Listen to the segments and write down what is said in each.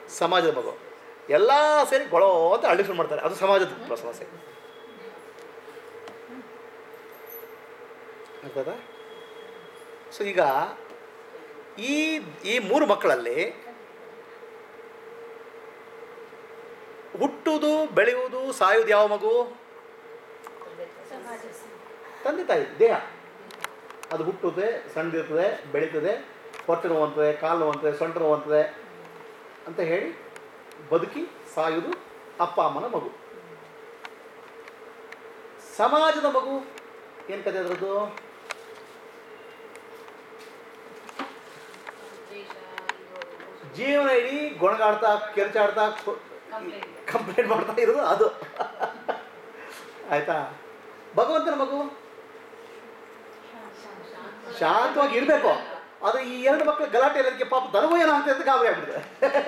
ಸಮಾಜದ ಮಗು ಎಲ್ಲ ಸೇರಿ ಗೊಳೋ ಅಂತ ಅಳ್ಳಿ ಶುರು ಮಾಡ್ತಾರೆ ಅದು ಸಮಾಜದ ಸಮಸ್ಯೆ ಅರ್ಥಾಯ್ತಾ ಸೊ ಈಗ ಈ ಈ ಮೂರು ಮಕ್ಕಳಲ್ಲಿ ಹುಟ್ಟುವುದು ಬೆಳೆಯುವುದು ಸಾಯುವುದು ಯಾವ ಮಗು ತಂದೆ ತಾಯಿ ದೇಹ ಅದು ಹುಟ್ಟುತ್ತೆ ಸಣ್ಣದಿರ್ತದೆ ಬೆಳೀತದೆ ಹೊಟ್ಟೆ ನೋವಂತದೆ ಕಾಲು ನೋವಂತದೆ ಸೊಂಟ ನೋವಂತದೆ ಅಂತ ಹೇಳಿ ಬದುಕಿ ಸಾಯುವುದು ಅಪ್ಪ ಅಮ್ಮನ ಮಗು ಸಮಾಜದ ಮಗು ಏನು ಕತೆ ಅದರದ್ದು ಜೀವನ ಇಡೀ ಗೊಣಗಾಡ್ತಾ ಕೆರ್ಚಾಡ್ತಾ ಕಂಪ್ಲೇಂಟ್ ಮಾಡ್ತಾ ಇರೋದು ಅದು ಆಯ್ತಾ ಭಗವಂತನ ಮಗು ಶಾಂತವಾಗಿ ಇರಬೇಕು ಅದು ಈ ಎರಡು ಮಕ್ಕಳು ಗಲಾಟೆ ಇರೋದಕ್ಕೆ ಪಾಪ ನನಗೂ ಏನೋ ಅಂತ ಅಂತ ಗಾಬರಿ ಆಗ್ಬಿಟ್ಟಿದೆ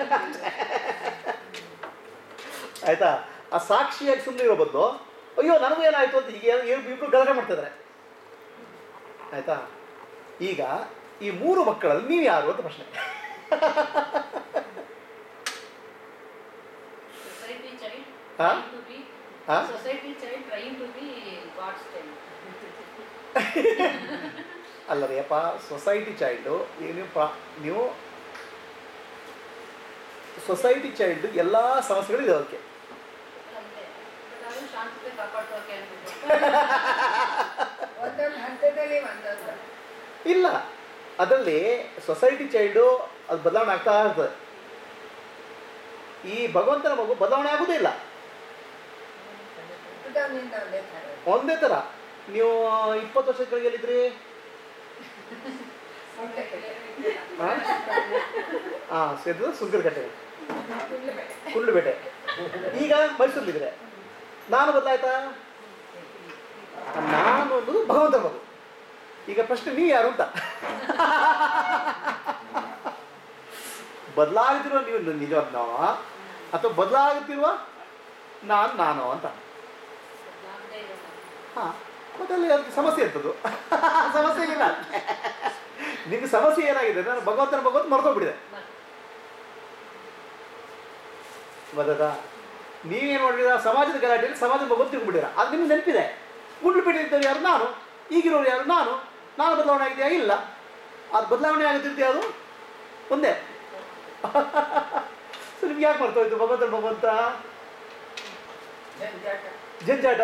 ಆಯ್ತಾ ಆ ಸಾಕ್ಷಿಯಾಗಿ ಸುಮ್ಮನೆ ಇರೋ ಬದಲು ಅಯ್ಯೋ ನನಗೂ ಏನಾಯ್ತು ಅಂತ ಹೀಗೆ ಇಬ್ಬರು ಗಲಾಟೆ ಮಾಡ್ತಿದ್ದಾರೆ ಆಯ್ತಾ ಈಗ ಈ ಮೂರು ಮಕ್ಕಳಲ್ಲಿ ನೀವು ಯಾರು ಅಂತ ಪ್ರಶ್ನೆ Society child Huh? trying to be Huh? society child trying to be God's child. ಅಲ್ಲರಿ ಅಪ್ಪ ಸೊಸೈಟಿ ಚೈಲ್ಡು ಈಗ ನೀವು ಪ್ರಾ ನೀವು ಸೊಸೈಟಿ ಚೈಲ್ಡ್ ಎಲ್ಲ ಸಮಸ್ಯೆಗಳು ಇದೆ ಅದಕ್ಕೆ ಅಂತೆ ಬಟ್ ಅದು ಶಾಂತತೆ ಕಾಪಾಡ್ಕೋಕೆ ಅನ್ಬಿಟ್ಟು ಒಂದೊಂದು ಹಂತದಲ್ಲಿ ಒಂದೊಂದು ಇಲ್ಲ ಅದರಲ್ಲಿ ಸೊಸೈಟಿ ಚೈಲ್ಡು ಅದು ಬದಲಾವಣೆ ಆಗ್ತಾ ಇರ್ತದೆ ಈ ಭಗವಂತನ ಮಗು ಬದಲಾವಣೆ ಆಗೋದೇ ಇಲ್ಲ ಹುಟ್ಟಿದವನಿಂದ ಒಂದೇ ಥರ ಒಂದೇ ಥರ ನೀವು ಇಪ್ಪತ್ತು ವರ್ಷದ ಕೆಳಗೆ ಎಲ್ಲಿದ್ರಿ ಹಾಂ ಹಾಂ ಸೇರಿದ ಸುಂಕರಕಟ್ಟೆ ಕುಂಡ್ಲುಪೇಟೆ ಈಗ ಮೈಸೂರಲ್ಲಿದೆ ನಾನು ಬದಲಾಯ್ತಾ ನಾನು ಅನ್ನೋದು ಭಗವಂತ ಮಗು ಈಗ ಪ್ರಶ್ನೆ ನೀವು ಯಾರು ಅಂತ ಬದಲಾಗುತ್ತಿರುವ ನೀವು ನಿಜವಾದ ಅಥವಾ ಬದಲಾಗುತ್ತಿರುವ ನಾನು ನಾನು ಅಂತ ಬದಲಾಗದೇ ಇರೋದು ಹಾಂ ಮತ್ತೆ ಅಲ್ಲಿ ಅದಕ್ಕೆ ಸಮಸ್ಯೆ ಇರ್ತದ್ದು ಸಮಸ್ಯೆ ಇಲ್ಲ ನಿಮ್ಗೆ ಸಮಸ್ಯೆ ಏನಾಗಿದೆ ನಾನು ಭಗವಂತನ ಭಗವಂತ ಮರ್ತೋಗ್ಬಿಟ್ಟಿದೆ ಬದದ ನೀವೇನು ಮಾಡಿದ ಸಮಾಜದ ಗಲಾಟೆಯಲ್ಲಿ ಸಮಾಜದ ಭಗವಂತ ತಿಳ್ಬಿಟ್ಟಿರ ಅದು ನಿಮ್ಗೆ ನೆನಪಿದೆ ಗುಂಡ್ಲುಪೇಟೆ ಇದ್ದವ್ರು ಯಾರು ನಾನು ಈಗಿರೋರು ಯಾರು ನಾನು ನಾನು ಬದಲಾವಣೆ ಆಗಿದೆಯಾ ಇಲ್ಲ ಅದು ಬದಲಾವಣೆ ಆಗುತ್ತಿರ್ತೀಯ ಅದು ಒಂದೇ ಸೊ ನಿಮ್ಗೆ ಯಾಕೆ ಮರ್ತೋಯ್ತು ಭಗವಂತನ ಭಗವಂತ ಜಂಜಾಟ ಜಂಜಾಟ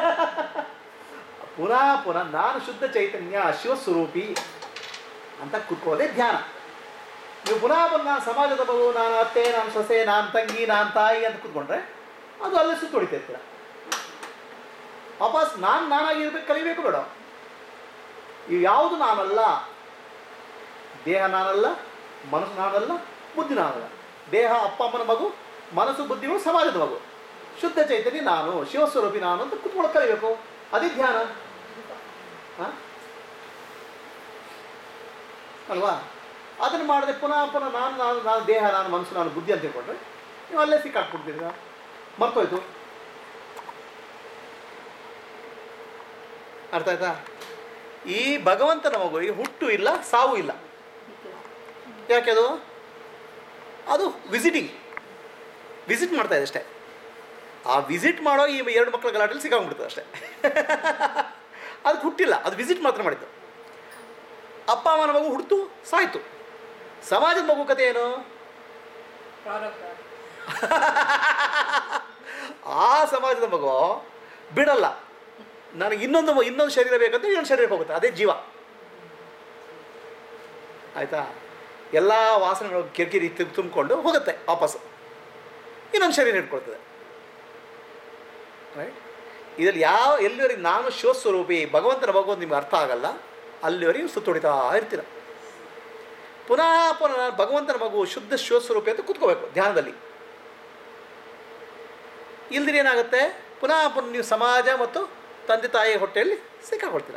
ಪುನಃ ಪುನಃ ನಾನು ಶುದ್ಧ ಚೈತನ್ಯ ಶಿವಸ್ವರೂಪಿ ಅಂತ ಕೂತ್ಕೊಳ್ಳೋದೇ ಧ್ಯಾನ ನೀವು ಪುನಃ ಪುನಃ ನಾನು ಸಮಾಜದ ಮಗು ನಾನು ಅತ್ತೆ ನಾನು ಸೊಸೆ ನಾನು ತಂಗಿ ನಾನು ತಾಯಿ ಅಂತ ಕೂತ್ಕೊಂಡ್ರೆ ಅದು ಅಲ್ಲೇ ಸುತ್ತೊಡಿತಾ ಇರ್ತೀರ ವಾಪಸ್ ನಾನು ನಾನಾಗಿರ್ಬೇಕು ಕಲಿಬೇಕು ಬೇಡ ಇವು ಯಾವುದು ನಾನಲ್ಲ ದೇಹ ನಾನಲ್ಲ ಮನಸ್ಸು ನಾನಲ್ಲ ಬುದ್ಧಿ ನಾನಲ್ಲ ದೇಹ ಅಪ್ಪ ಅಮ್ಮನ ಮಗು ಮನಸ್ಸು ಬುದ್ಧಿಗಳು ಸಮಾಜದ ಮಗು ಶುದ್ಧ ಚೈತನ್ಯ ನಾನು ಶಿವಸ್ವರೂಪಿ ನಾನು ಅಂತ ಕುತ್ಕೊಂಡು ಕಲಿಬೇಕು ಅದೇ ಧ್ಯಾನ ಹ? ಅಲ್ವಾ ಅದನ್ನು ಮಾಡದೆ ಪುನಃ ಪುನಃ ನಾನು ನಾನು ನಾನು ದೇಹ ನಾನು ಮನಸ್ಸು ನಾನು ಬುದ್ಧಿ ಅಂತ ತಿಳ್ಕೊಂಡ್ರೆ ನೀವು ಅಲ್ಲೇ ಸಿಕ್ಕಾಕ್ಬಿಡ್ತೀರ ಮರ್ತೋಯ್ತು ಅರ್ಥ ಆಯ್ತಾ ಈ ಭಗವಂತನ ಮಗು ಈ ಹುಟ್ಟು ಇಲ್ಲ ಸಾವು ಇಲ್ಲ ಯಾಕೆ ಅದು ಅದು ವಿಸಿಟಿಂಗ್ ವಿಸಿಟ್ ಮಾಡ್ತಾ ಇದೆ ಅಷ್ಟೇ ಆ ವಿಸಿಟ್ ಮಾಡೋ ಈ ಎರಡು ಮಕ್ಕಳ ಗಲಾಟೆಯಲ್ಲಿ ಸಿಕ್ಕಾಗ್ಬಿಡ್ತದೆ ಅಷ್ಟೇ ಅದು ಹುಟ್ಟಿಲ್ಲ ಅದು ವಿಸಿಟ್ ಮಾತ್ರ ಮಾಡಿದ್ದು ಅಪ್ಪ ಅಮ್ಮನ ಮಗು ಹುಡ್ತು ಸಾಯ್ತು ಸಮಾಜದ ಮಗು ಕತೆ ಏನು ಪ್ರಾರಬ್ಧ ಆ ಸಮಾಜದ ಮಗು ಬಿಡಲ್ಲ ನನಗೆ ಇನ್ನೊಂದು ಮ- ಇನ್ನೊಂದು ಶರೀರ ಬೇಕಂತ ಇನ್ನೊಂದು ಶರೀರಕ್ಕೆ ಹೋಗುತ್ತೆ ಅದೇ ಜೀವ ಆಯಿತಾ ಎಲ್ಲ ವಾಸನೆಗಳು ಕಿರಿಕಿರಿ ತುಂಬ ತುಂಬಿಕೊಂಡು ಹೋಗುತ್ತೆ ವಾಪಸ್ಸು ಇನ್ನೊಂದು ಶರೀರ ಇಟ್ಕೊಳ್ತದೆ ರೈಟ್ ಇದರಲ್ಲಿ ಯಾವ ಎಲ್ಲಿವರೆಗೆ ನಾನು ಶಿವಸ್ವರೂಪಿ ಭಗವಂತನ ಭಗವಂತ ನಿಮ್ಗೆ ಅರ್ಥ ಆಗಲ್ಲ ಅಲ್ಲಿವರೆಗೆ ಸುತ್ತೊಡಿತಾ ಇರ್ತೀರ ಪುನಃ ಪುನಃ ನಾನು ಭಗವಂತನ ಮಗು ಶುದ್ಧ ಶಿವಸ್ವರೂಪಿ ಅಂತ ಕೂತ್ಕೋಬೇಕು ಧ್ಯಾನದಲ್ಲಿ ಇಲ್ದಿರ ಏನಾಗುತ್ತೆ ಪುನಃ ಪುನಃ ನೀವು ಸಮಾಜ ಮತ್ತು ತಂದೆ ತಾಯಿ ಹೊಟ್ಟೆಯಲ್ಲಿ ಸಿಕ್ಕಾಕೊಳ್ತೀರ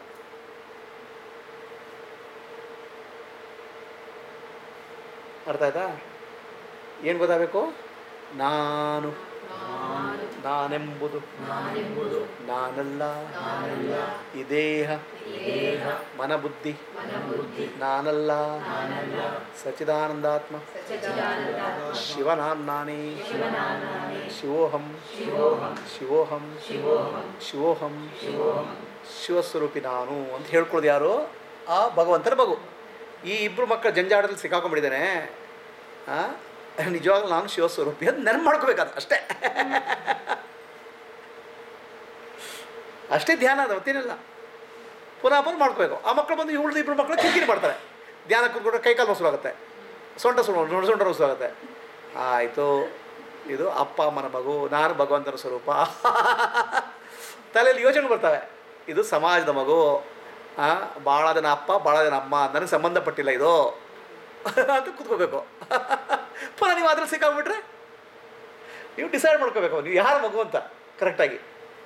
ಅರ್ಥ ಆಯ್ತಾ ಏನು ಗೊತ್ತಾಗಬೇಕು ನಾನು ನಾನು ನಾನೆಂಬುದು ನಾನಲ್ಲ ಈ ದೇಹ ಮನಬುದ್ಧಿ ನಾನಲ್ಲ ಸಚಿದಾನಂದಾತ್ಮ ಶಿವನಾಮ್ನಾನೇ ಶಿವೋಹಂ ಶಿವೋಹಂ ಶಿವೋಹಂ ಶಿವಸ್ವರೂಪಿ ನಾನು ಅಂತ ಹೇಳ್ಕೊಳ್ಳೋದು ಯಾರು ಆ ಭಗವಂತನ ಮಗು ಈ ಇಬ್ಬರು ಮಕ್ಕಳ ಜಂಜಾಟದಲ್ಲಿ ಸಿಕ್ಕಾಕೊಂಡ್ಬಿಟ್ಟಿದ್ದೇನೆ ಆ, ನಿಜವಾಗ್ಲೂ ನಾನು ಶಿವಸ್ವರೂಪಿ ಅಂತ ನೆನಪು ಮಾಡ್ಕೋಬೇಕಾದ ಅಷ್ಟೇ ಅಷ್ಟೇ ಧ್ಯಾನ ಅದು ಮತ್ತೇನಿಲ್ಲ ಪುನಃ ಪುನಃ ಮಾಡ್ಕೋಬೇಕು ಆ ಮಕ್ಕಳು ಬಂದು ಉಳಿದ ಇಬ್ಬರು ಮಕ್ಕಳು ಕಿರಿಕಿರಿ ಮಾಡ್ತಾರೆ ಧ್ಯಾನ ಕೂತ್ಕೊಂಡ್ರೆ ಕೈಕಾಲು ಮೊಸರಾಗುತ್ತೆ ಸೊಂಟ ಸುಣ ಸೊಂಟ ಮೊಸರಾಗುತ್ತೆ ಆಯಿತು ಇದು ಅಪ್ಪ ಅಮ್ಮನ ಮಗು ನಾನು ಭಗವಂತನ ಸ್ವರೂಪ ತಲೆಯಲ್ಲಿ ಯೋಚನೆ ಬರ್ತವೆ ಇದು ಸಮಾಜದ ಮಗು ಆ, ಭಾಳ ಜನ ಅಪ್ಪ ಭಾಳ ಜನ ಅಮ್ಮ ನನಗೆ ಸಂಬಂಧಪಟ್ಟಿಲ್ಲ ಇದು ಅಂತ ಕೂತ್ಕೋಬೇಕು ಪುನಃ ನೀವು ಅದ್ರಲ್ಲಿ ಸಿಕ್ಕಾಗ್ಬಿಟ್ರೆ ನೀವು ಡಿಸೈಡ್ ಮಾಡ್ಕೋಬೇಕು ನೀವು ಯಾರ ಮಗು ಅಂತ ಕರೆಕ್ಟಾಗಿ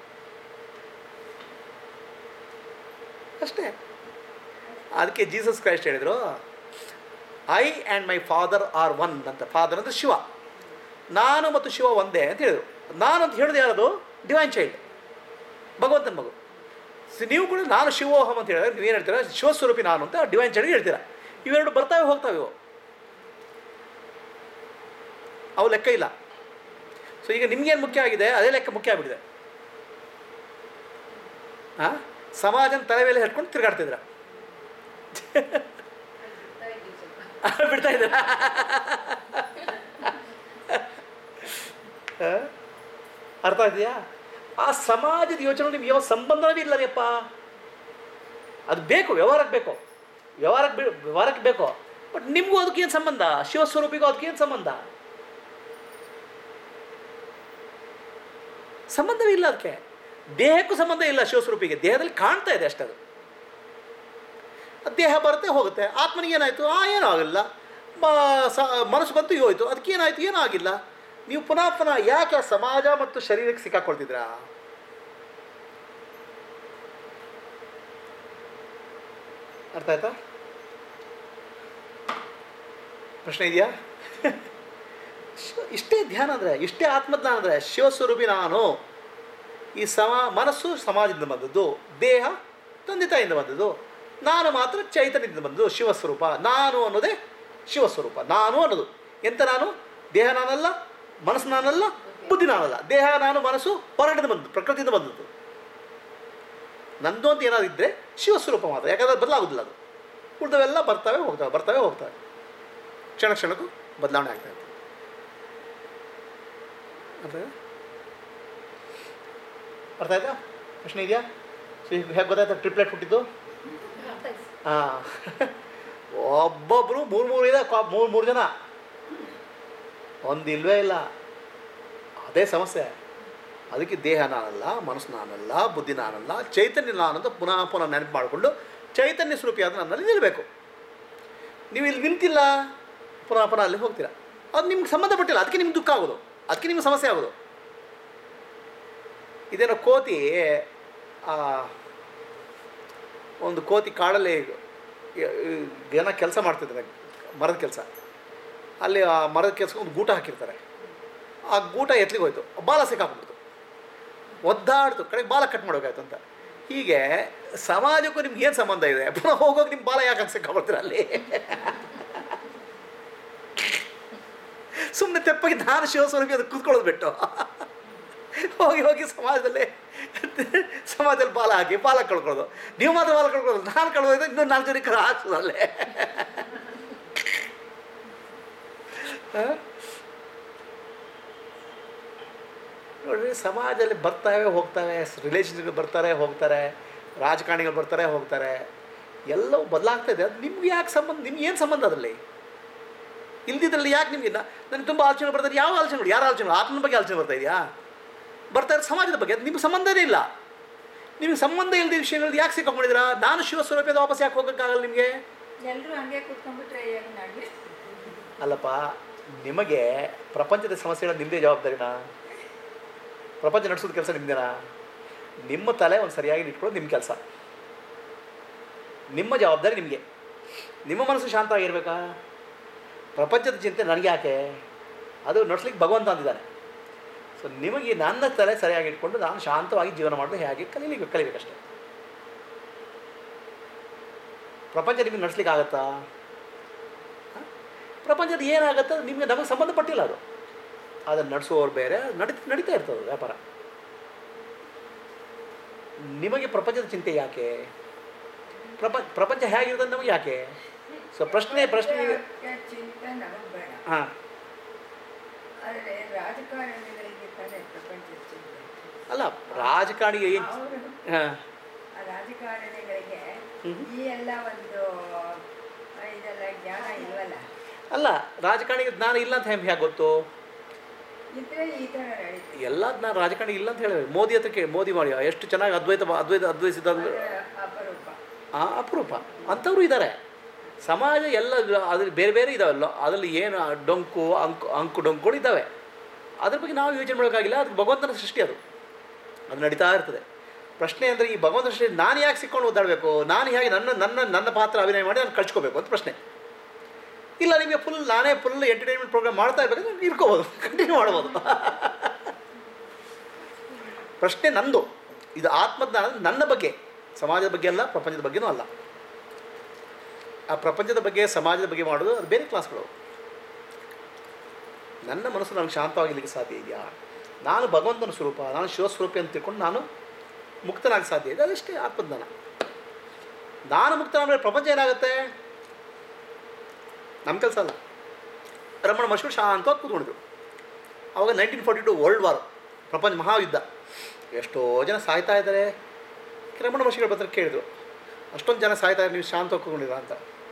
ಅಷ್ಟೇ ಅದಕ್ಕೆ ಜೀಸಸ್ ಕ್ರೈಸ್ಟ್ ಹೇಳಿದರು I and my father are one ಅಂತ ಫಾದರ್ ಅಂದರೆ ಶಿವ ನಾನು ಮತ್ತು ಶಿವ ಒಂದೇ ಅಂತ ಹೇಳಿದರು ನಾನು ಅಂತ ಹೇಳಿದೆ ಯಾರದು ಡಿವೈನ್ ಚೈಲ್ಡ್ ಭಗವಂತನ ಮಗು ಸೊ ನೀವು ಕೂಡ ನಾನು ಶಿವೋಹಂ ಅಂತ ಹೇಳಿದ್ರೆ ನೀವೇನು ಹೇಳ್ತೀರಾ ಶಿವಸ್ವರೂಪಿ ನಾನು ಅಂತ ಡಿವೈನ್ ಚೈಲ್ಡ್ಗೆ ಹೇಳ್ತೀರಾ ಇವೆರಡು ಬರ್ತಾವೆ ಹೋಗ್ತಾವೆ ಇವು ಅವು ಲೆಕ್ಕ ಇಲ್ಲ ಸೊ ಈಗ ನಿಮ್ಗೇನು ಮುಖ್ಯ ಆಗಿದೆ ಅದೇ ಲೆಕ್ಕ ಮುಖ್ಯ ಆಗಿಬಿಟ್ಟಿದೆ ಹಾಂ ಸಮಾಜನ ತಲೆ ಮೇಲೆ ಹಿಡ್ಕೊಂಡು ತಿರುಗಾಡ್ತಿದ್ರ ಬಿಡ್ತಾ ಇದ್ದೀರ ಅರ್ಥ ಇದೆಯಾ ಆ ಸಮಾಜದ ಯೋಚನೆ ನಿಮ್ಗೆ ಯಾವ ಸಂಬಂಧವೇ ಇಲ್ಲ ರೀಪ್ಪ ಅದು ಬೇಕು ವ್ಯವಹಾರಕ್ಕೆ ಬೇಕು ವ್ಯವಹಾರಕ್ಕೆ ಬಿ ವ್ಯವಹಾರಕ್ಕೆ ಬೇಕು ಬಟ್ ನಿಮಗೂ ಅದಕ್ಕೆ ಏನು ಸಂಬಂಧ ಶಿವಸ್ವರೂಪಿಗೂ ಅದಕ್ಕೆ ಏನು ಸಂಬಂಧ ಸಂಬಂಧವೇ ಇಲ್ಲ ಅದಕ್ಕೆ ದೇಹಕ್ಕೂ ಸಂಬಂಧ ಇಲ್ಲ ಶಿವಸ್ವರೂಪಿಗೆ ದೇಹದಲ್ಲಿ ಕಾಣ್ತಾ ಇದೆ ಅಷ್ಟದು ದೇಹ ಬರುತ್ತೆ ಹೋಗುತ್ತೆ ಆತ್ಮನಿಗೆ ಏನಾಯಿತು ಆ ಏನೂ ಆಗಿಲ್ಲ ಮ- ಸ ಮನಸ್ಸು ಬಂತು ಹೋಯ್ತು ಅದಕ್ಕೆ ಏನಾಯಿತು ಏನೂ ಆಗಿಲ್ಲ ನೀವು ಪುನಃ ಪುನಃ ಯಾಕೆ ಆ ಸಮಾಜ ಮತ್ತು ಶರೀರಕ್ಕೆ ಸಿಕ್ಕಾಕೊಳ್ತಿದ್ರಾ ಅರ್ಥ ಆಯ್ತಾ ಪ್ರಶ್ನೆ ಇದೆಯಾ ಶಿವ ಇಷ್ಟೇ ಧ್ಯಾನ ಅಂದರೆ ಇಷ್ಟೇ ಆತ್ಮಜ್ಞಾನ ಅಂದರೆ ಶಿವಸ್ವರೂಪಿ ನಾನು ಈ ಸಮ ಮನಸ್ಸು ಸಮಾಜದಿಂದ ಬಂದದ್ದು ದೇಹ ತಂದೆ ತಾಯಿಯಿಂದ ಬಂದದ್ದು ನಾನು ಮಾತ್ರ ಚೈತನ್ಯದಿಂದ ಬಂದದ್ದು ಶಿವಸ್ವರೂಪ ನಾನು ಅನ್ನೋದೇ ಶಿವಸ್ವರೂಪ ನಾನು ಅನ್ನೋದು ಎಂತ ನಾನು ದೇಹ ನಾನಲ್ಲ ಮನಸ್ಸು ನಾನಲ್ಲ ಬುದ್ಧಿ ನಾನಲ್ಲ ದೇಹ ನಾನು ಮನಸ್ಸು ಹೊರಗಡೆಯಿಂದ ಬಂದದ್ದು ಪ್ರಕೃತಿಯಿಂದ ಬಂದದ್ದು ನಂದು ಅಂತ ಏನಾದ್ರು ಇದ್ದರೆ ಶಿವಸ್ವರೂಪ ಮಾತ್ರ ಯಾಕಂದ್ರೆ ಬದಲಾಗೋದಿಲ್ಲ ಅದು ಉಳಿದವೆಲ್ಲ ಬರ್ತವೆ ಹೋಗ್ತವೆ ಬರ್ತವೆ ಹೋಗ್ತವೆ ಕ್ಷಣ ಕ್ಷಣಕ್ಕೂ ಬದಲಾವಣೆ ಆಗ್ತಾ ಇರ್ತದೆ ಅರ್ಥ ಆಯ್ತಾ? ಅರ್ಥ ಆಯ್ತಾ ಪ್ರಶ್ನೆ ಇದೆಯಾ ಸೊ ಈಗ ಹೇಗೆ ಗೊತ್ತಾಯ್ತಾ ಟ್ರಿಪ್ಲೆಟ್ ಹುಟ್ಟಿದ್ದು ಹಾಂ ಒಬ್ಬೊಬ್ಬರು ಮೂರು ಮೂರು ಇದೆ ಕಾ- ಮೂರು ಮೂರು ಜನ ಒಂದು ಇಲ್ವೇ ಇಲ್ಲ ಅದೇ ಸಮಸ್ಯೆ ಅದಕ್ಕೆ ದೇಹ ನಾನಲ್ಲ ಮನಸ್ಸು ನಾನಲ್ಲ ಬುದ್ಧಿ ನಾನಲ್ಲ ಚೈತನ್ಯ ನಾನು ಅಂತ ಪುನಃ ಪುನಃ ನೆನಪು ಮಾಡಿಕೊಂಡು ಚೈತನ್ಯ ಸ್ವರೂಪಿಯಾದ ನನ್ನಲ್ಲಿ ನಿಲ್ಲಬೇಕು ನೀವು ಇಲ್ಲಿ ನಿಂತಿಲ್ಲ ಪುನಃ ಪುನಃ ಅಲ್ಲಿ ಹೋಗ್ತೀರಾ ಅದು ನಿಮ್ಗೆ ಸಂಬಂಧಪಟ್ಟಿಲ್ಲ ಅದಕ್ಕೆ ನಿಮ್ಗೆ ದುಃಖ ಆಗೋದು ಅದಕ್ಕೆ ನಿಮ್ಗೆ ಸಮಸ್ಯೆ ಆಗೋದು ಇದೇನೋ ಕೋತಿ ಆ, ಒಂದು ಕೋತಿ ಕಾಡಲ್ಲಿ ಯ- ಜನ ಕೆಲಸ ಮಾಡ್ತಿದ್ದಾರೆ ಮರದ ಕೆಲಸ ಅಲ್ಲಿ ಆ ಮರದ ಕೆಲಸಕ್ಕೆ ಒಂದು ಗೂಟ ಹಾಕಿರ್ತಾರೆ ಆ ಗೂಟ ಎತ್ಲಿಗೆ ಹೋಯ್ತು ಬಾಲ ಸಿಕ್ಕಾಕ್ಬಿಡ್ತು ಒದ್ದಾಡ್ತು ಕಡೆಗೆ ಬಾಲ ಕಟ್ ಮಾಡ್ಬೇಕಾಯ್ತು ಅಂತ ಹೀಗೆ ಸಮಾಜಕ್ಕೂ ನಿಮ್ಗೆ ಏನು ಸಂಬಂಧ ಇದೆ ಪುನಃ ಹೋಗೋಕೆ ನಿಮ್ಮ ಬಾಲ ಯಾಕೆ ಸಿಕ್ಕಾಬಿಡ್ತೀರ ಅಲ್ಲಿ ಸುಮ್ಮನೆ ತೆಪ್ಪಗೆ ನಾನು ಶಿವಸ್ವರೂಪಿ ಅದು ಕೂತ್ಕೊಳ್ಳೋದು ಬಿಟ್ಟು ಹೋಗಿ ಹೋಗಿ ಸಮಾಜದಲ್ಲಿ ಸಮಾಜದಲ್ಲಿ ಬಾಲ ಹಾಕಿ ಬಾಲ ಕಳ್ಕೊಳ್ಳೋದು ನೀವು ಮಾತ್ರ ಬಾಲ ಕಳ್ಕೊಳ್ಳೋದು ನಾನು ಕಳ್ಕೊಳ್ಳೋದು ಇನ್ನೂ ನಾಲ್ಕು ಜನಕ್ಕೆ ಹಾಕ್ಸೋದು ಅಲ್ಲೇ ಹ? ನೋಡ್ರಿ ಸಮಾಜದಲ್ಲಿ ಬರ್ತಾವೆ ಹೋಗ್ತವೆ ರಿಲೇಷನ್ಗಳು ಬರ್ತಾರೆ ಹೋಗ್ತಾರೆ ರಾಜಕಾರಣಿಗಳು ಬರ್ತಾರೆ ಹೋಗ್ತಾರೆ ಎಲ್ಲವೂ ಬದಲಾಗ್ತಾ ಇದೆ ಅದು ನಿಮ್ಗೆ ಯಾಕೆ ಸಂಬಂಧ ನಿಮ್ಗೆ ಏನು ಸಂಬಂಧ ಅದರಲ್ಲಿ ಇಲ್ದಿದ್ರಲ್ಲಿ ಯಾಕೆ ನಿಮಗೆ ನನಗೆ ತುಂಬ ಆಲೋಚನೆ ಬರ್ತಾರೆ ಯಾವ ಆಲೋಚನೆಗಳು ಯಾರ ಆಲೋಚನೆ ಆತ್ಮನ ಬಗ್ಗೆ ಆಲೋಚನೆ ಬರ್ತಾ ಇದೆಯಾ ಬರ್ತಾ ಇರೋ ಸಮಾಜದ ಬಗ್ಗೆ ಅದು ನಿಮ್ಗೆ ಸಂಬಂಧನೇ ಇಲ್ಲ ನಿಮಗೆ ಸಂಬಂಧ ಇಲ್ಲದ ವಿಷಯಗಳು ಯಾಕೆ ಸಿಕ್ಕೊಂಡಿದ್ದೀರಾ ನಾನು ಶಿವಸ್ವರೂಪದ ವಾಪಸ್ ಯಾಕೆ ಹೋಗೋಕ್ಕಾಗಲ್ಲ ನಿಮಗೆ ಎಲ್ಲರೂ ಹಂಗೆ ಕೂತ್ಕೊಂಡ್ಬಿಟ್ರೆ ಏನು ನಡ್ವಿ ಅಲ್ಲಪ್ಪ ನಿಮಗೆ ಪ್ರಪಂಚದ ಸಮಸ್ಯೆಗಳ ನಿಮ್ಮದೇ ಜವಾಬ್ದಾರಿನಾ ಪ್ರಪಂಚ ನಡೆಸೋದು ಕೆಲಸ ನಿಮ್ಮದೇನಾ ನಿಮ್ಮ ತಲೆ ಒಂದು ಸರಿಯಾಗಿ ಇಟ್ಕೊಳ್ಳೋದು ನಿಮ್ಮ ಕೆಲಸ ನಿಮ್ಮ ಜವಾಬ್ದಾರಿ ನಿಮಗೆ ನಿಮ್ಮ ಮನಸ್ಸು ಶಾಂತ ಆಗಿರ್ಬೇಕಾ ಪ್ರಪಂಚದ ಚಿಂತೆ ನನಗೆ ಯಾಕೆ ಅದು ನಡೆಸ್ಲಿಕ್ಕೆ ಭಗವಂತ ಅಂದಿದ್ದಾನೆ ಸೊ ನಿಮಗೆ ನನ್ನ ತಲೆ ಸರಿಯಾಗಿ ಇಟ್ಕೊಂಡು ನಾನು ಶಾಂತವಾಗಿ ಜೀವನ ಮಾಡಲು ಹೇಗೆ ಕಲೀಲಿಕ್ಕೆ ಕಲಿಬೇಕಷ್ಟೆ ಪ್ರಪಂಚ ನಿಮಗೆ ನಡೆಸ್ಲಿಕ್ಕೆ ಆಗತ್ತಾ ಹ? ಪ್ರಪಂಚದ ಏನಾಗತ್ತೆ ನಿಮಗೆ ನಮಗೆ ಸಂಬಂಧಪಟ್ಟಿಲ್ಲ ಅದು ಅದನ್ನು ನಡೆಸುವವರು ಬೇರೆ ನಡಿ ನಡೀತಾ ಇರ್ತದೆ ವ್ಯಾಪಾರ ನಿಮಗೆ ಪ್ರಪಂಚದ ಚಿಂತೆ ಯಾಕೆ ಪ್ರಪಂಚ ಪ್ರಪಂಚ ಹೇಗಿರ್ತದೆ ನಮಗೆ ಯಾಕೆ ಸೊ ಪ್ರಶ್ನೆ ಪ್ರಶ್ನೆ ಅದಕ್ಕೆ ಚಿಂತೆ ನಮಗೆ ಬೇಡ ಹಾಂ ಆದರೆ ರಾಜಕಾರಣಿಗಳಿಗೆ ತಾನೇ ಪ್ರಪಂಚದ ಚಿಂತೆ ಅಲ್ಲ ರಾಜಕಾರಣಿಗೆ ಏನು ಅವರು ಹಾಂ ಆ ರಾಜಕಾರಣಿಗಳಿಗೆ ಹ್ಮ್. ಈ ಎಲ್ಲ ಒಂದು ಆ, ಇದೆಲ್ಲ ಜ್ಞಾನ ಇಲ್ವಲ್ಲ ಅಲ್ಲ ರಾಜಕಾರಣಿಗೆ ಜ್ಞಾನ ಇಲ್ಲ ಅಂತ ಹೆಂಗೆ ಹೇಗೆ ಗೊತ್ತು ಇದ್ರೆ ಈ ಥರ ನಡೀತದೆ ಎಲ್ಲ ಜ್ಞಾನ ರಾಜಕಾರಣಿ ಇಲ್ಲ ಅಂತ ಹೇಳಿ ಮೋದಿ ಹತ್ರ ಕೇಳಿ ಮೋದಿ ಮಾಡಿ ಎಷ್ಟು ಚೆನ್ನಾಗಿ ಅದ್ವೈತ ಅದ್ವೈತ ಅದ್ವೈಸಿದ ಅದು ಅಪರೂಪ ಆ ಅಪರೂಪ ಅಂಥವ್ರು ಇದ್ದಾರೆ ಸಮಾಜ ಎಲ್ಲ ಅದ್ರಲ್ಲಿ ಬೇರೆ ಬೇರೆ ಇದಾವಲ್ಲ ಅದರಲ್ಲಿ ಏನು ಡೊಂಕು ಅಂಕು ಅಂಕು ಡೊಂಕುಗಳು ಇದ್ದಾವೆ ಅದ್ರ ಬಗ್ಗೆ ನಾವು ಯೋಚನೆ ಮಾಡೋಕ್ಕಾಗಿಲ್ಲ ಅದು ಭಗವಂತನ ಸೃಷ್ಟಿ ಅದು ಅದು ನಡೀತಾ ಇರ್ತದೆ ಪ್ರಶ್ನೆ ಅಂದರೆ ಈ ಭಗವಂತನ ಸೃಷ್ಟಿ ನಾನು ಯಾಕೆ ಸಿಕ್ಕೊಂಡು ಓದಾಡಬೇಕು ನಾನು ಹೇಗೆ ನನ್ನ ನನ್ನ ನನ್ನ ಪಾತ್ರ ಅಭಿನಯ ಮಾಡಿ ನಾನು ಕಳ್ಸ್ಕೋಬೇಕು ಅಂತ ಪ್ರಶ್ನೆ ಇಲ್ಲ ನಿಮಗೆ ಫುಲ್ ನಾನೇ ಫುಲ್ ಎಂಟರ್ಟೈನ್ಮೆಂಟ್ ಪ್ರೋಗ್ರಾಮ್ ಮಾಡ್ತಾ ಇರ್ಬೇಕಂದ್ರೆ ಇರ್ಕೋಬೋದು ಕಂಟಿನ್ಯೂ ಮಾಡ್ಬೋದು ಪ್ರಶ್ನೆ ನಂದು ಇದು ಆತ್ಮಜ್ಞಾನ ನನ್ನ ಬಗ್ಗೆ ಸಮಾಜದ ಬಗ್ಗೆ ಅಲ್ಲ ಪ್ರಪಂಚದ ಬಗ್ಗೆನೂ ಅಲ್ಲ ಆ ಪ್ರಪಂಚದ ಬಗ್ಗೆ ಸಮಾಜದ ಬಗ್ಗೆ ಮಾಡೋದು ಅದು ಬೇರೆ ಕ್ಲಾಸ್ಗಳು ನನ್ನ ಮನಸ್ಸು ನನಗೆ ಶಾಂತವಾಗಿರ್ಲಿಕ್ಕೆ ಸಾಧ್ಯ ಇದೆಯಾ ನಾನು ಭಗವಂತನ ಸ್ವರೂಪ ನಾನು ಶಿವಸ್ವರೂಪಿ ಅಂತ ತಿಳ್ಕೊಂಡು ನಾನು ಮುಕ್ತನಾಗಿ ಸಾಧ್ಯ ಇದೆ ಅದಷ್ಟೇ ಆತ್ಮಜ್ಞಾನ ನಾನು ಮುಕ್ತನಾದ್ರೆ ಪ್ರಪಂಚ ಏನಾಗುತ್ತೆ ನಮ್ಮ ಕೆಲಸ ಅಲ್ಲ ರಮಣ ಮಹರ್ಷಿಗಳು ಶಾಂತವಾಗಿ ಕೂತ್ಕೊಂಡಿದ್ರು ಅವಾಗ nineteen forty two world war ಪ್ರಪಂಚ ಮಹಾಯುದ್ಧ ಎಷ್ಟೋ ಜನ ಸಾಯ್ತಾ ಇದ್ದಾರೆ ರಮಣ ಮಹರ್ಷಿಗಳ ಬದ್ರ ಕೇಳಿದ್ರು ಅಷ್ಟೊಂದು ಜನ ಸಾಯ್ತಾ ಇದ್ದಾರೆ ನೀವು ಶಾಂತವಾಗಿ ಕೂತ್ಕೊಂಡಿರ ಅಂತ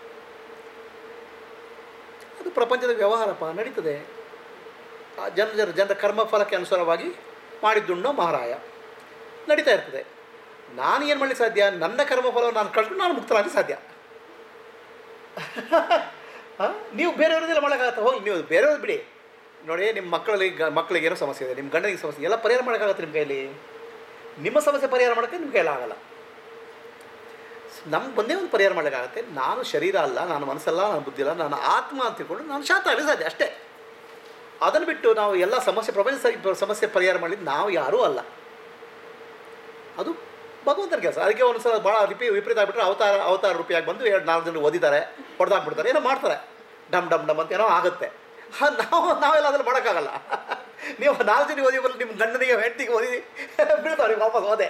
ಅದು ಪ್ರಪಂಚದ ವ್ಯವಹಾರಪ್ಪ ನಡೀತದೆ ಆ ಜನ ಜನ ಜನರ ಕರ್ಮಫಲಕ್ಕೆ ಅನುಸಾರವಾಗಿ ಮಾಡಿದ್ದುಣ್ಣೋ ಮಹಾರಾಯ ನಡೀತಾ ಇರ್ತದೆ ನಾನು ಏನು ಮಾಡಲಿಕ್ಕೆ ಸಾಧ್ಯ ನನ್ನ ಕರ್ಮಫಲವನ್ನು ನಾನು ಕಳ್ಕೊಂಡು ನಾನು ಮುಕ್ತನಾಗಲಿ ಸಾಧ್ಯ ಆ? ನೀವು ಬೇರೆಯವ್ರದ್ದೆಲ್ಲ ಮಾಡೋಕ್ಕಾಗತ್ತೆ ಹೋಗಿ ನೀವು ಬೇರೆಯವ್ರದ್ದು ಬಿಡಿ ನೋಡಿ ನಿಮ್ಮ ಮಕ್ಕಳಲ್ಲಿ ಗ ಮಕ್ಕಳಿಗೆ ಏನೋ ಸಮಸ್ಯೆ ಇದೆ ನಿಮ್ಮ ಗಂಡನಿಗೆ ಸಮಸ್ಯೆ ಎಲ್ಲ ಪರಿಹಾರ ಮಾಡೋಕ್ಕಾಗತ್ತೆ ನಿಮ್ಮ ಕೈಯಲ್ಲಿ ನಿಮ್ಮ ಸಮಸ್ಯೆ ಪರಿಹಾರ ಮಾಡೋಕ್ಕೆ ನಿಮ್ಮ ಕೈಯಲ್ಲಿ ಆಗಲ್ಲ ನಮ್ಗೆ ಒಂದೇ ಒಂದು ಪರಿಹಾರ ಮಾಡೋಕ್ಕಾಗತ್ತೆ ನಾನು ಶರೀರ ಅಲ್ಲ ನಾನು ಮನಸ್ಸಲ್ಲ ನಾನು ಬುದ್ಧಿ ಅಲ್ಲ ನಾನು ಆತ್ಮ ಅಂತ ತಿಳ್ಕೊಂಡು ನಾನು ಶಾಂತ ಆಗಲಿ ಸಾಧ್ಯ ಅಷ್ಟೇ ಅದನ್ನು ಬಿಟ್ಟು ನಾವು ಎಲ್ಲ ಸಮಸ್ಯೆ ಪ್ರಪಂಚ ಸ- ಸಮಸ್ಯೆ ಪರಿಹಾರ ಮಾಡಿದ್ದು ನಾವು ಯಾರೂ ಅಲ್ಲ ಅದು ಭಗವಂತನ ಕೆಲಸ ಅದಕ್ಕೆ ಒಂದು ಸಲ ಭಾಳ ರಿಪಿ ವಿಪರೀತ ಆಗಿಬಿಟ್ರೆ ಅವತಾರ ಅವತಾರ ರೂಪಿಯಾಗಿ ಬಂದು ಎರಡು ನಾಲ್ಕು ಜನ ಓದಿದ್ದಾರೆ ಹೊಡೆದಾಕ್ಬಿಡ್ತಾರೆ ಏನೋ ಮಾಡ್ತಾರೆ ಡಮ್ ಡಮ್ ಡಮ್ ಅಂತ ಏನೋ ಆಗುತ್ತೆ ಹ, ನಾವು ನಾವೆಲ್ಲ ಅದನ್ನು ಮಾಡೋಕ್ಕಾಗಲ್ಲ ನೀವು ನಾಲ್ಕು ಜನ ಓದಿ ಬರಲಿ ನಿಮ್ಮ ಗಂಡನಿಗೆ ಹೆಂಡತಿಗೆ ಓದಿ ಬೀಳ್ತಾವೆ ನೀವು ವಾಪಸ್ ಓದೆ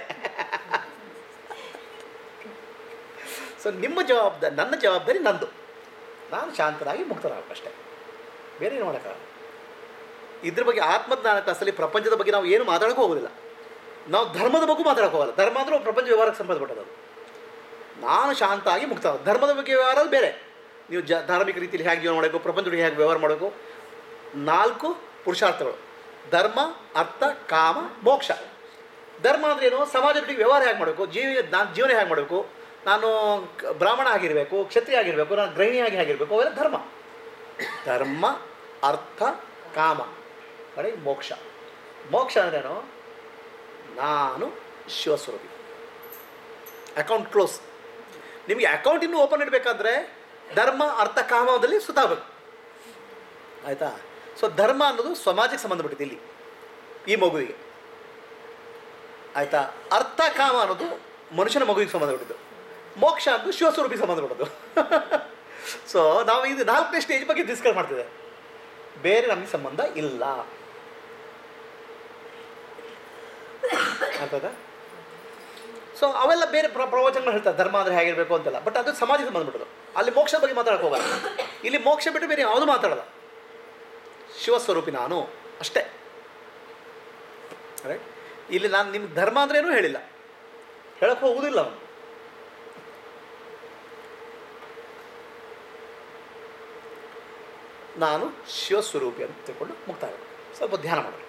ಸೊ ನಿಮ್ಮ ಜವಾಬ್ದಾರಿ ನನ್ನ ಜವಾಬ್ದಾರಿ ನಂದು ನಾನು ಶಾಂತನಾಗಿ ಮುಕ್ತನಾಗಬೇಕಷ್ಟೇ ಬೇರೆ ಏನು ಮಾಡೋಕ್ಕಾಗಲ್ಲ ಇದ್ರ ಬಗ್ಗೆ ಆತ್ಮಜ್ಞಾನ ಕ್ಲಾಸಲ್ಲಿ ಪ್ರಪಂಚದ ಬಗ್ಗೆ ನಾವು ಏನು ಮಾತಾಡೋಕೆ ಹೋಗೋದಿಲ್ಲ ನಾವು ಧರ್ಮದ ಬಗ್ಗೆ ಮಾತಾಡೋಕೆ ಹೋಗಲ್ಲ ಧರ್ಮ ಅಂದರೆ ಪ್ರಪಂಚ ವ್ಯವಹಾರಕ್ಕೆ ಸಂಬಂಧಪಟ್ಟದ್ದು ಅದು. ನಾನು ಶಾಂತ ಆಗಿ ಮುಕ್ತ ಧರ್ಮದ ಬಗ್ಗೆ ವ್ಯವಹಾರ ಅದು ಬೇರೆ ನೀವು ಜ ಧಾರ್ಮಿಕ ರೀತಿಯಲ್ಲಿ ಹೇಗೆ ಜೀವನ ಮಾಡಬೇಕು ಪ್ರಪಂಚದೊಳಗೆ ಹೇಗೆ ವ್ಯವಹಾರ ಮಾಡಬೇಕು ನಾಲ್ಕು ಪುರುಷಾರ್ಥಗಳು ಧರ್ಮ ಅರ್ಥ ಕಾಮ ಮೋಕ್ಷ ಧರ್ಮ ಅಂದ್ರೆ ಏನು ಸಮಾಜದೊಟ್ಟಿಗೆ ವ್ಯವಹಾರ ಹೇಗೆ ಮಾಡಬೇಕು ಜೀವ ನಾನು ಜೀವನ ಹೇಗೆ ಮಾಡಬೇಕು ನಾನು ಕ- ಬ್ರಾಹ್ಮಣ ಆಗಿರಬೇಕು ಕ್ಷತ್ರಿಯ ಆಗಿರಬೇಕು ನಾನು ಗೃಹಿಣಿಯಾಗಿ ಆಗಿರಬೇಕು ಅವೆಲ್ಲ ಧರ್ಮ ಧರ್ಮ ಅರ್ಥ ಕಾಮ ಕಡೆಗೆ ಮೋಕ್ಷ ಮೋಕ್ಷ ಅಂದ್ರೇನು ನಾನು ಶಿವಸ್ವರೂಪಿ ಅಕೌಂಟ್ ಕ್ಲೋಸ್ ನಿಮಗೆ ಅಕೌಂಟ್ ಇನ್ನೂ ಓಪನ್ ಇಡಬೇಕಾದ್ರೆ ಧರ್ಮ ಅರ್ಥ ಕಾಮದಲ್ಲಿ ಸುತ್ತಾಗಬೇಕು ಆಯಿತಾ ಸೊ ಧರ್ಮ ಅನ್ನೋದು ಸಮಾಜಕ್ಕೆ ಸಂಬಂಧಪಟ್ಟಿದೆ ಇಲ್ಲಿ ಈ ಮಗುವಿಗೆ ಆಯಿತಾ ಅರ್ಥ ಕಾಮ ಅನ್ನೋದು ಮನುಷ್ಯನ ಮಗುವಿಗೆ ಸಂಬಂಧಪಟ್ಟಿದ್ದು ಮೋಕ್ಷ ಅನ್ನೋದು ಶಿವಸ್ವರೂಪಿಗೆ ಸಂಬಂಧಪಟ್ಟದ್ದು ಸೊ ನಾವು ಇದು ನಾಲ್ಕನೇ ಸ್ಟೇಜ್ ಬಗ್ಗೆ ಡಿಸ್ಕಸ್ ಮಾಡ್ತಿದ್ದೆ ಬೇರೆ ನಮಗೆ ಸಂಬಂಧ ಇಲ್ಲ ಆಗ್ತದಾ ಸೊ ಅವೆಲ್ಲ ಬೇರೆ ಪ್ರ ಪ್ರವಚನಗಳು ಹೇಳ್ತಾರೆ ಧರ್ಮ ಅಂದರೆ ಹೇಗಿರಬೇಕು ಅಂತೆಲ್ಲ ಬಟ್ ಅದು ಸಮಾಜಕ್ಕೆ ಸಂಬಂಧಪಟ್ಟದು ಅಲ್ಲಿ ಮೋಕ್ಷದ ಬಗ್ಗೆ ಮಾತಾಡಕ್ಕೆ ಹೋಗಲ್ಲ ಇಲ್ಲಿ ಮೋಕ್ಷ ಬಿಟ್ಟು ಬೇರೆ ಯಾವುದು ಮಾತಾಡಲ್ಲ ಶಿವಸ್ವರೂಪಿ ನಾನು ಅಷ್ಟೇ ರೈಟ್ ಇಲ್ಲಿ ನಾನು ನಿಮ್ಗೆ ಧರ್ಮ ಅಂದ್ರೇನೂ ಹೇಳಿಲ್ಲ ಹೇಳಕ್ಕೆ ಹೋಗುವುದಿಲ್ಲ ಅವನು ನಾನು ಶಿವಸ್ವರೂಪಿ ಅಂತ ತಿಳ್ಕೊಂಡು ಮುಕ್ತಾಯ ಸ್ವಲ್ಪ ಧ್ಯಾನ ಮಾಡೋಣ